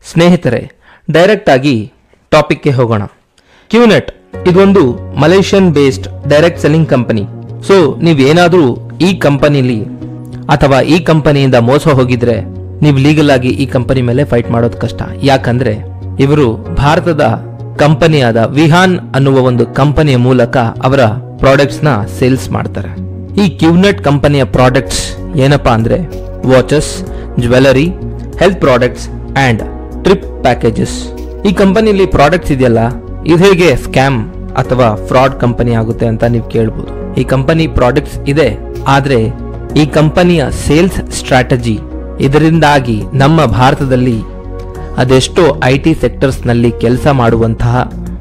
ಸ್ನೇಹಿತರೆ ಡೈರೆಕ್ಟ್ ಆಗಿ ಟಾಪಿಕ್ಗೆ ಹೋಗೋಣ ಕ್ಯೂನೆಟ್ ಇದೊಂದು Malaysian based direct selling company so ನೀವೇನಾದರೂ ಈ ಕಂಪನಿಲಿ ಅಥವಾ ಈ ಕಂಪನಿಯಿಂದ ಮೋಸ ಹೋಗಿದ್ರೆ ನೀವು ಲೀಗಲ್ ಆಗಿ ಈ ಕಂಪನಿ ಮೇಲೆ ಫೈಟ್ ಮಾಡೋದು ಕಷ್ಟ ಯಾಕಂದ್ರೆ ಇವರು ಭಾರತದ ಕಂಪನಿಯಾದ ವಿಹಾನ್ ಅನ್ನುವ ಒಂದು ಕಂಪನಿಯ ಮೂಲಕ ಅವರ ಪ್ರಾಡಕ್ಟ್ಸ್ ನ ಸೇಲ್ಸ್ ಮಾಡ್ತಾರೆ ಈ ಕ್ಯೂನೆಟ್ ಕಂಪನಿಯ ಪ್ರಾಡಕ್ಟ್ಸ್ ಏನಪ್ಪಾ ಅಂದ್ರೆ watches jewellery health products and trip packages ಈ ಕಂಪನಿಲಿ ಪ್ರಾಡಕ್ಟ್ಸ್ ಇದೆಯಲ್ಲ ಇದು ಹೇಗೆ ಸ್ಕ್ಯಾಮ್ ಅಥವಾ ಫ್ರಾಡ್ ಕಂಪನಿ ಆಗುತ್ತೆ ಅಂತ ನೀವು ಕೇಳ್ಬೋದು ಈ ಕಂಪನಿ ಪ್ರಾಡಕ್ಟ್ಸ್ ಇದೆ ಆದ್ರೆ ಈ ಕಂಪನಿಯ ಸೇಲ್ಸ್ ಸ್ಟ್ರಾಟಜಿ ಇದರಿಂದಾಗಿ ನಮ್ಮ ಭಾರತದಲ್ಲಿ ಅದೆಷ್ಟೋ ಐ ಟಿ ಸೆಕ್ಟರ್ಸ್ನಲ್ಲಿ ಕೆಲಸ ಮಾಡುವಂತಹ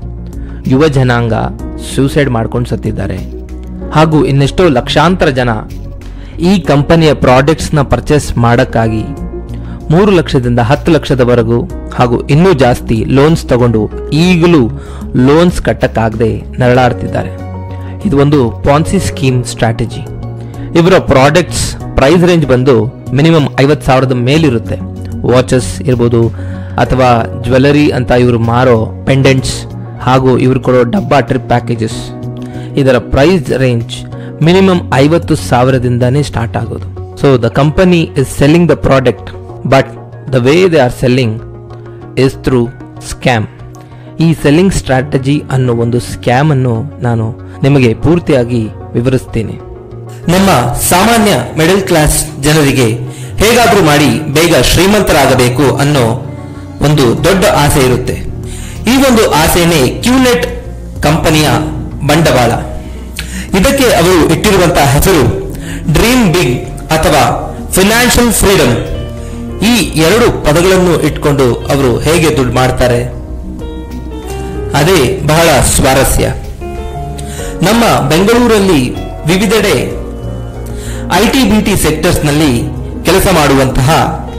ಯುವ ಜನಾಂಗ ಸೂಸೈಡ್ ಮಾಡ್ಕೊಂಡು ಸತ್ತಿದ್ದಾರೆ ಹಾಗೂ ಇನ್ನೆಷ್ಟೋ ಲಕ್ಷಾಂತರ ಜನ ಈ ಕಂಪನಿಯ ಪ್ರಾಡಕ್ಟ್ಸ್ನ ಪರ್ಚೇಸ್ ಮಾಡೋಕ್ಕಾಗಿ ಮೂರು ಲಕ್ಷದಿಂದ ಹತ್ತು ಲಕ್ಷದವರೆಗೂ ಹಾಗೂ ಇನ್ನೂ ಜಾಸ್ತಿ ಲೋನ್ಸ್ ತಗೊಂಡು ಈಗಲೂ ಲೋನ್ಸ್ ಕಟ್ಟಕ್ಕಾಗದೆ ನರಳಾಡ್ತಿದ್ದಾರೆ ಇದು ಒಂದು ಪಾನ್ಸಿ ಸ್ಕೀಮ್ ಸ್ಟ್ರಾಟಜಿ ಇವರ ಪ್ರಾಡಕ್ಟ್ಸ್ ಪ್ರೈಸ್ ರೇಂಜ್ ಬಂದು ಮಿನಿಮಮ್ ಐವತ್ತು ಸಾವಿರದ ಮೇಲಿರುತ್ತೆ ವಾಚಸ್ ಇರ್ಬೋದು ಅಥವಾ ಜ್ಯುವೆಲರಿ ಅಂತ ಇವರು ಮಾರೋ ಪೆಂಡೆಂಟ್ಸ್ ಹಾಗೂ ಇವರು ಕೊಡೋ ಡಬ್ಬಾ ಟ್ರಿಪ್ ಪ್ಯಾಕೇಜಸ್ ಇದರ ಪ್ರೈಸ್ ರೇಂಜ್ ಮಿನಿಮಮ್ ಐವತ್ತು ಸಾವಿರದಿಂದಾನೇ ಸ್ಟಾರ್ಟ್ ಆಗೋದು so the company is selling the product but the way they are selling is through scam ಈ ಸೆಲ್ಲಿಂಗ್ ಸ್ಟ್ರಾಟಜಿ ಅನ್ನೋ ಒಂದು ಸ್ಕ್ಯಾಮ್ ಅನ್ನು ನಾನು ನಿಮಗೆ ಪೂರ್ತಿಯಾಗಿ ವಿವರಿಸ್ತೀನಿ ನಮ್ಮ ಸಾಮಾನ್ಯ ಮಿಡಲ್ ಕ್ಲಾಸ್ ಜನರಿಗೆ ಹೇಗಾದ್ರೂ ಮಾಡಿ ಬೇಗ ಶ್ರೀಮಂತರಾಗಬೇಕು ಅನ್ನೋ ಒಂದು ದೊಡ್ಡ ಆಸೆ ಇರುತ್ತೆ ಈ ಒಂದು ಆಸೆನೇ ಕ್ಯೂನೆಟ್ ಕಂಪನಿಯ ಬಂಡವಾಳ ಇದಕ್ಕೆ ಅವರು ಇಟ್ಟಿರುವಂತಹ ಹೆಸರು ಡ್ರೀಮ್ ಬಿಗ್ ಅಥವಾ ಫಿನಾನ್ಷಿಯಲ್ ಫ್ರೀಡಮ್ ಈ ಎರಡು ಪದಗಳನ್ನು ಇಟ್ಕೊಂಡು ಅವರು ಹೇಗೆ ದುಡ್ಡು ಮಾಡ್ತಾರೆ ಅದೇ ಬಹಳ ಸ್ವಾರಸ್ಯ ನಮ್ಮ ಬೆಂಗಳೂರಲ್ಲಿ ವಿವಿಧೆಡೆ ಐ ಟಿ ಬಿ ಟಿ ಸೆಕ್ಟರ್ಸ್ನಲ್ಲಿ ಕೆಲಸ ಮಾಡುವಂತಹ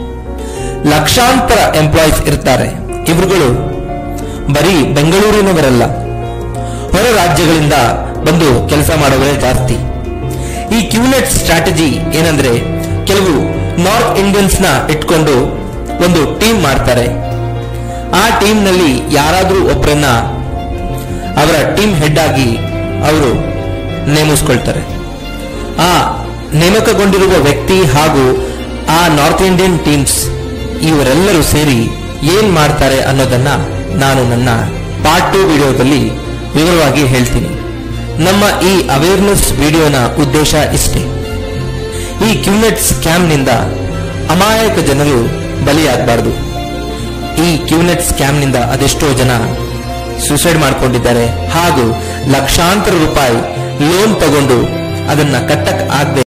ಲಕ್ಷಾಂತರ ಎಂಪ್ಲಾಯೀಸ್ ಇರ್ತಾರೆ ಇವರುಗಳು ಬರೀ ಬೆಂಗಳೂರಿನವರಲ್ಲ ಹೊರ ರಾಜ್ಯಗಳಿಂದ ಬಂದು ಕೆಲಸ ಮಾಡುವವರೇ ಜಾಸ್ತಿ ಈ ಕ್ಯೂನೆಟ್ ಸ್ಟ್ರಾಟಜಿ ಏನಂದ್ರೆ ಕೆಲವು ನಾರ್ತ್ ಇಂಡಿಯನ್ಸ್ ನ ಇಟ್ಕೊಂಡು ಒಂದು ಟೀಮ್ ಮಾಡ್ತಾರೆ ಆ ಟೀಮ್ ನಲ್ಲಿ ಯಾರಾದ್ರೂ ಒಬ್ಬರನ್ನ ಅವರ ಟೀಮ್ ಹೆಡ್ ಆಗಿ ಅವರು ನೇಮಿಸ್ಕೊಳ್ತಾರೆ ಆ ನೇಮಕಗೊಂಡಿರುವ ವ್ಯಕ್ತಿ ಹಾಗೂ ಆ ನಾರ್ತ್ ಇಂಡಿಯನ್ ಟೀಮ್ಸ್ ಇವರೆಲ್ಲರೂ ಸೇರಿ ಏನ್ ಮಾಡ್ತಾರೆ ಅನ್ನೋದನ್ನ ನಾನು ನನ್ನ ಪಾರ್ಟ್ ಟು ವಿಡಿಯೋದಲ್ಲಿ ವಿವರವಾಗಿ ಹೇಳ್ತೀನಿ ನಮ್ಮ ಈ ಅವೇರ್ನೆಸ್ ವಿಡಿಯೋನ ಉದ್ದೇಶ ಇಷ್ಟೇ ಈ ಕ್ಯೂನೆಟ್ ಸ್ಕ್ಯಾಮ್ನಿಂದ ಅಮಾಯಕ ಜನರು ಬಲಿಯಾಗಬಾರದು ಈ ಕ್ಯೂನೆಟ್ ಸ್ಕ್ಯಾಮ್ನಿಂದ ಅದೆಷ್ಟೋ ಜನ ಸೂಸೈಡ್ ಮಾಡ್ಕೊಂಡಿದ್ದಾರೆ ಹಾಗೂ ಲಕ್ಷಾಂತರ ರೂಪಾಯಿ ಲೋನ್ ತಗೊಂಡು ಅದನ್ನ ಕಟ್ಟಕ್ ಆಗದೆ